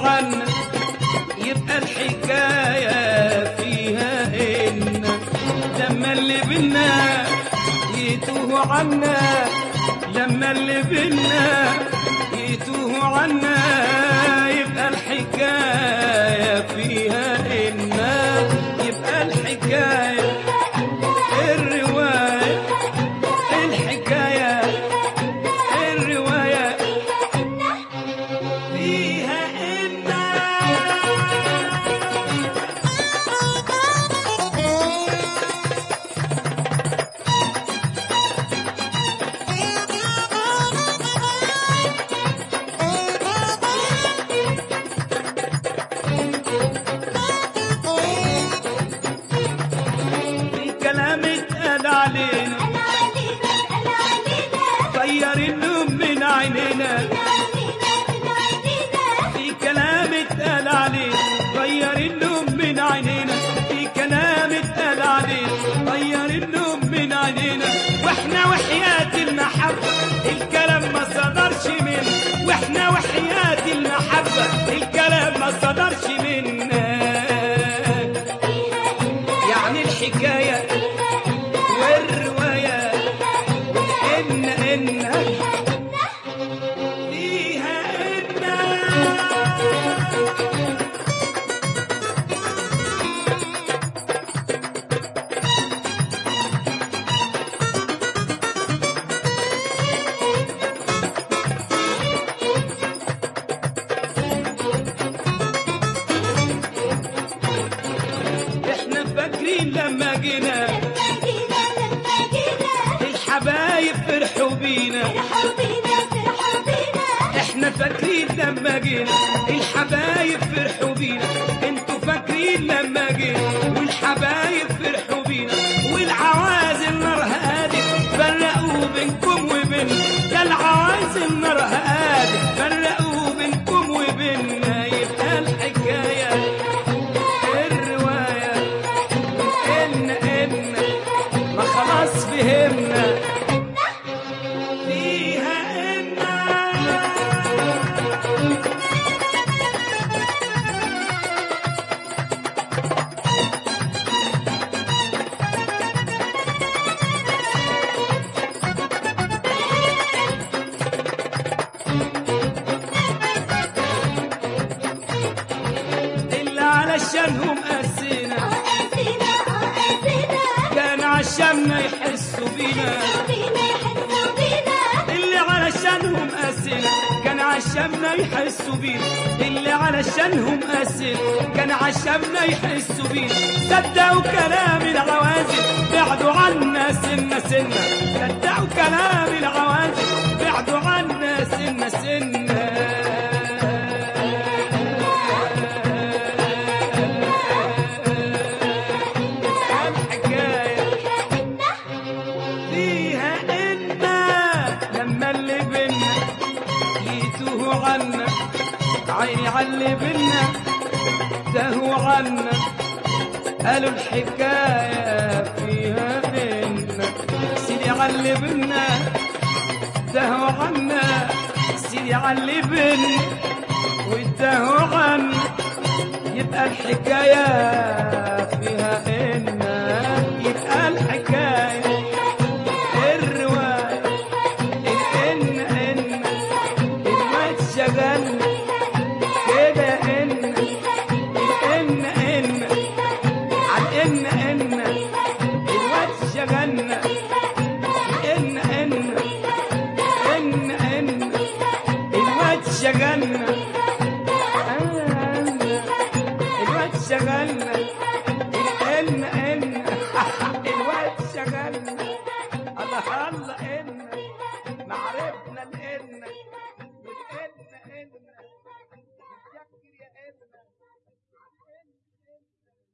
عنا يبقى الحكاية فيها إن لما اللي بينا يتوه عنا لما اللي بينا يتوه عنا يبقى الحكاية فيها إن يبقى الحكاية الرواية الحكاية الرواية فيها إن في كلام اتقال علينا طير النوم من عينينا في كلام اتقال علينا طير النوم من عينينا في كلام اتقال علينا طير النوم من عينينا واحنا وحياة المحبة الكلام ما صدرش منا واحنا وحياة المحبة الكلام ما صدرش منا يعني الحكاية والرواية إن إن فيها إن احنا فاكرين لما جينا الحبايب فرحوا بينا احنا فاكرين لما جينا الحبايب فرحوا بينا انتوا فاكرين لما جينا والحبايب فرحوا بينا والعوازل نار هادي فرقوا بينكم وبين ده العوازل نار هادي فرقوا بينكم وبيننا يبقى الحكايه الروايه ان ان ما خلاص فهمنا فيها ان اللي علشانهم قسينا كان عشاننا يحسوا بينا اللي علشانهم قاسينا كان عشاننا يحسوا بينا اللي علشانهم قاسينا كان عشاننا يحسوا بينا صدقوا كلام العوازل بعدوا عنا سنة سنة صدقوا كلام العوازل بعدوا عنا سنة سنة الحكاية فيها إن لما اللي بينا يتوه عنا عيني علي بينا تهوا عنا قالوا الحكاية فيها إن سيدي علي بينا تهوا عنا سيدي علي بينا وتهوا عنا يبقى الحكاية فيها إن يبقى الحكاية الرواية الإن إن الواد شغلنا كده إن الإن إن عالإن إن الواد شغلنا إن إن إن إن الواد شغلنا الواد شغلنا إن إن الواد شغلنا الله الله إن معرفنا الإن